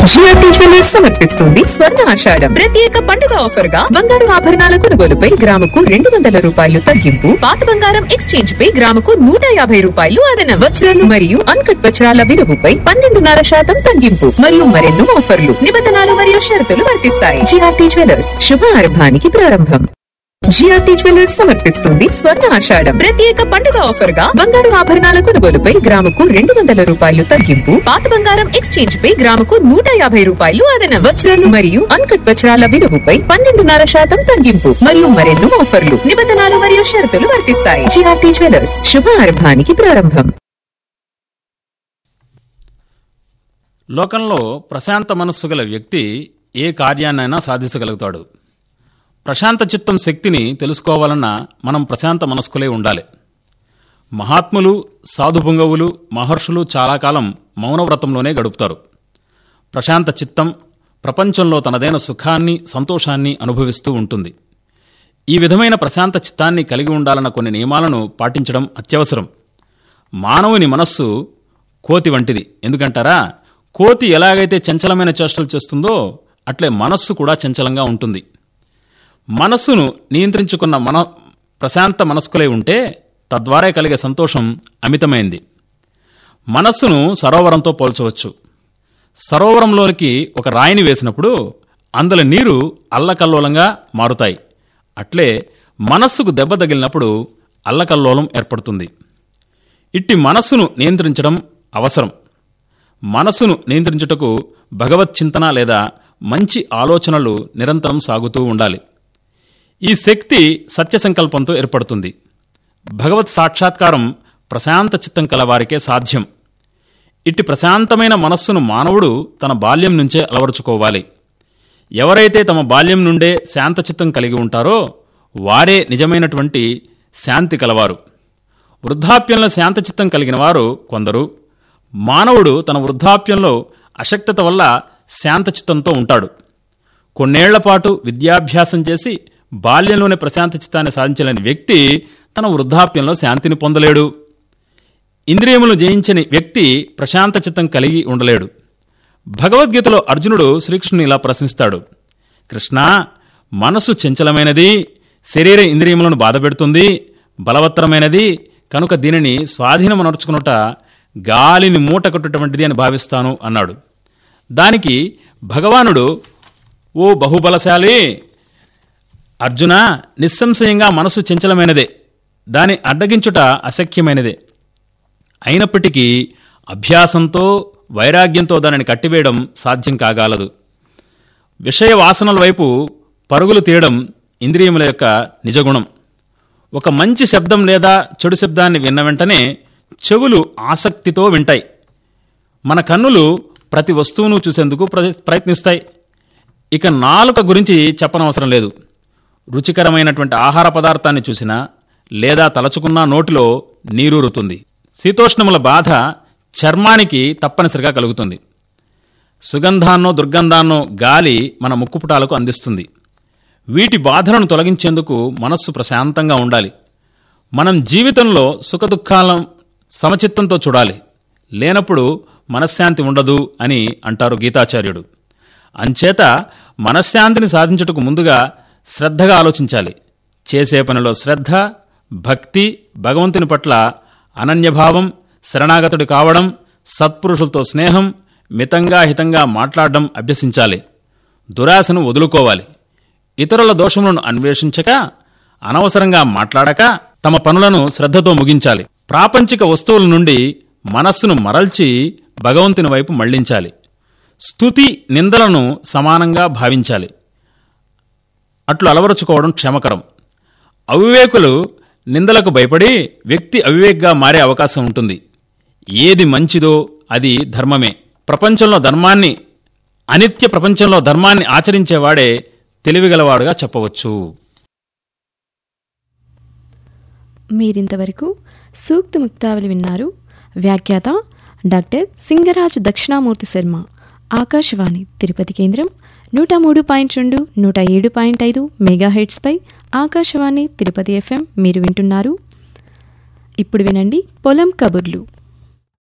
GRT jewellers సమర్పిస్తుంది స్వర్ణ ఆషాఢం ప్రత్యేక పండుగ ఆఫర్ గా బంగారు ఆభరణాల కొనుగోలుపై గ్రాముకు రెండు వందల రూపాయలు తగ్గింపు పాత బంగారం ఎక్స్చేంజ్ పై గ్రాముకు నూట యాభై రూపాయలు అదన వజ్రాలు మరియు అన్కట్ వజ్రాల విలువపై పన్నెండున్నర శాతం తగ్గింపు మరియు మరెన్నో ఆఫర్లు నిబంధనలు మరియు షరతులు వర్తిస్తాయి జిఆర్టీ జ్యువెలర్స్ శుభారంభానికి ప్రారంభం జిఆర్టీ జ్యువెలర్స్ సమర్పిస్తుంది స్వర్ణ ఆషాఢం ప్రత్యేక పండుగ ఆఫర్ గా బంగారు ఆభరణాల కొనుగోలుపై గ్రాముకు రెండు వందల రూపాయలు తగ్గింపు పాత బంగారం ఎక్స్చేంజ్ పై గ్రాముకు నూట యాభై రూపాయలు అదన వజ్రాలు మరియు అన్కట్ వజ్రాల విలువపై పన్నెండున్నర శాతం తగ్గింపు మరియు మరెన్నో ఆఫర్లు నిబంధనలు మరియు షరతులు వర్తిస్తాయి జిఆర్టీ జ్యువెలర్స్ శుభారంభానికి ప్రారంభం లోకంలో ప్రశాంత మనస్సు గల వ్యక్తి ఏ కార్యాన్నైనా సాధించగలుగుతాడు ప్రశాంత చిత్తం శక్తిని తెలుసుకోవాలన్నా మనం ప్రశాంత మనస్కులే ఉండాలి మహాత్ములు సాధుపుంగవులు మహర్షులు చాలా కాలం మౌనవ్రతంలోనే గడుపుతారు ప్రశాంత చిత్తం ప్రపంచంలో తనదైన సుఖాన్ని సంతోషాన్ని అనుభవిస్తూ ఉంటుంది ఈ విధమైన ప్రశాంత చిత్తాన్ని కలిగి ఉండాలన్న కొన్ని నియమాలను పాటించడం అత్యవసరం మానవుని మనస్సు కోతి వంటిది ఎందుకంటారా కోతి ఎలాగైతే చంచలమైన చేష్టలు చేస్తుందో అట్లే మనస్సు కూడా చంచలంగా ఉంటుంది మనస్సును నియంత్రించుకున్న మన ప్రశాంత మనస్కులై ఉంటే తద్వారా కలిగే సంతోషం అమితమైంది మనస్సును సరోవరంతో పోల్చవచ్చు సరోవరంలోనికి ఒక రాయిని వేసినప్పుడు అందులో నీరు అల్లకల్లోలంగా మారుతాయి అట్లే మనస్సుకు దెబ్బ తగిలినప్పుడు అల్లకల్లోలం ఏర్పడుతుంది ఇట్టి మనస్సును నియంత్రించడం అవసరం మనస్సును నియంత్రించుటకు భగవత్ చింతన లేదా మంచి ఆలోచనలు నిరంతరం సాగుతూ ఉండాలి ఈ శక్తి సత్య సంకల్పంతో ఏర్పడుతుంది భగవత్ సాక్షాత్కారం ప్రశాంత చిత్తం కలవారికే సాధ్యం ఇట్టి ప్రశాంతమైన మనస్సును మానవుడు తన బాల్యం నుంచే అలవరుచుకోవాలి ఎవరైతే తమ బాల్యం నుండే శాంతచిత్తం కలిగి ఉంటారో వారే నిజమైనటువంటి శాంతి కలవారు వృద్ధాప్యంలో శాంతచిత్తం కలిగిన వారు కొందరు మానవుడు తన వృద్ధాప్యంలో అశక్తత వల్ల శాంతచిత్తంతో ఉంటాడు కొన్నేళ్ల పాటు విద్యాభ్యాసం చేసి బాల్యంలోనే ప్రశాంత చిత్తాన్ని సాధించలేని వ్యక్తి తన వృద్ధాప్యంలో శాంతిని పొందలేడు ఇంద్రియములు జయించని వ్యక్తి ప్రశాంత చిత్తం కలిగి ఉండలేడు భగవద్గీతలో అర్జునుడు శ్రీకృష్ణుని ఇలా ప్రశ్నిస్తాడు కృష్ణ మనసు చంచలమైనది శరీర ఇంద్రియములను బాధపెడుతుంది బలవత్తరమైనది కనుక దీనిని స్వాధీనమనర్చుకునుట గాలిని మూట కట్టుటువంటిది అని భావిస్తాను అన్నాడు దానికి భగవానుడు ఓ బహుబలశాలి అర్జున నిస్సంశయంగా మనసు చంచలమైనదే దాని అడ్డగించుట అశక్యమైనదే అయినప్పటికీ అభ్యాసంతో వైరాగ్యంతో దానిని కట్టివేయడం సాధ్యం కాగాలదు విషయ వాసనల వైపు పరుగులు తీయడం ఇంద్రియముల యొక్క నిజగుణం ఒక మంచి శబ్దం లేదా చెడు శబ్దాన్ని విన్న వెంటనే చెవులు ఆసక్తితో వింటాయి మన కన్నులు ప్రతి వస్తువును చూసేందుకు ప్ర- ప్రయత్నిస్తాయి ఇక నాలుక గురించి చెప్పనవసరం లేదు రుచికరమైనటువంటి ఆహార పదార్థాన్ని చూసినా లేదా తలచుకున్నా నోటిలో నీరూరుతుంది శీతోష్ణముల బాధ చర్మానికి తప్పనిసరిగా కలుగుతుంది సుగంధాన్నో దుర్గంధాన్నో గాలి మన ముక్కుపుటాలకు అందిస్తుంది వీటి బాధలను తొలగించేందుకు మనస్సు ప్రశాంతంగా ఉండాలి మనం జీవితంలో సుఖదుఖాలను సమచిత్తంతో చూడాలి లేనప్పుడు మనశ్శాంతి ఉండదు అని అంటారు గీతాచార్యుడు అంచేత మనశ్శాంతిని సాధించుటకు ముందుగా శ్రద్ధగా ఆలోచించాలి చేసే పనిలో శ్రద్ధ భక్తి భగవంతుని పట్ల అనన్యభావం శరణాగతుడి కావడం సత్పురుషులతో స్నేహం మితంగా హితంగా మాట్లాడడం అభ్యసించాలి దురాశను వదులుకోవాలి ఇతరుల దోషములను అన్వేషించక అనవసరంగా మాట్లాడక తమ పనులను శ్రద్ధతో ముగించాలి ప్రాపంచిక వస్తువుల నుండి మనస్సును మరల్చి భగవంతుని వైపు మళ్లించాలి స్తుతి నిందలను సమానంగా భావించాలి అట్లు అలవరుచుకోవడం క్షేమకరం అవివేకులు నిందలకు భయపడి వ్యక్తి అవివేక్గా మారే అవకాశం ఉంటుంది ఏది మంచిదో అది ధర్మమే ప్రపంచంలో ధర్మాన్ని అనిత్య ప్రపంచంలో ధర్మాన్ని ఆచరించేవాడే తెలివిగలవాడుగా చెప్పవచ్చు మీరింతవరకు సూక్తి ముక్తావళి విన్నారు వ్యాఖ్యాత డాక్టర్ సింగరాజు దక్షిణామూర్తి శర్మ ఆకాశవాణి తిరుపతి కేంద్రం నూట మూడు పాయింట్ రెండు నూట ఏడు పాయింట్ ఐదు మెగాహెడ్స్పై ఆకాశవాణి తిరుపతి ఎఫ్ఎం మీరు వింటున్నారు ఇప్పుడు వినండి పొలం కబుర్లు